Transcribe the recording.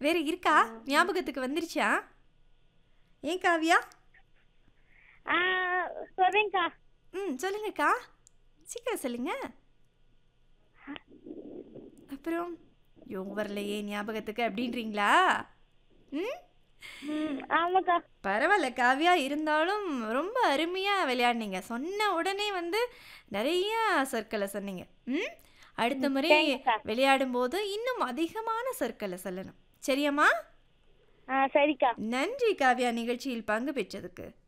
வேற இருக்கா ஞாபகத்துக்கு வந்துருச்சா ஏன் காவியா ஆ சொல்றேன்க்கா ம் சொல்லுங்கக்கா சீக்கிரம் சொல்லுங்க அப்புறம் யோ வரலையே ஞாபகத்துக்கு அப்படின்றீங்களா ம் ம் ஆமாக்கா பரவாயில்ல காவியா இருந்தாலும் ரொம்ப அருமையாக விளையாடினீங்க சொன்ன உடனே வந்து நிறைய சொற்களை சொன்னீங்க ம் அடுத்த முறை தேங்க்ஸ்க்கா. விளையாடும் போது இன்னும் அதிகமான சொற்களை சொல்லணும் சரியாம்மா ஆ சரிக்கா நன்றி காவியா நிகழ்ச்சியில் பங்கு பெற்றதுக்கு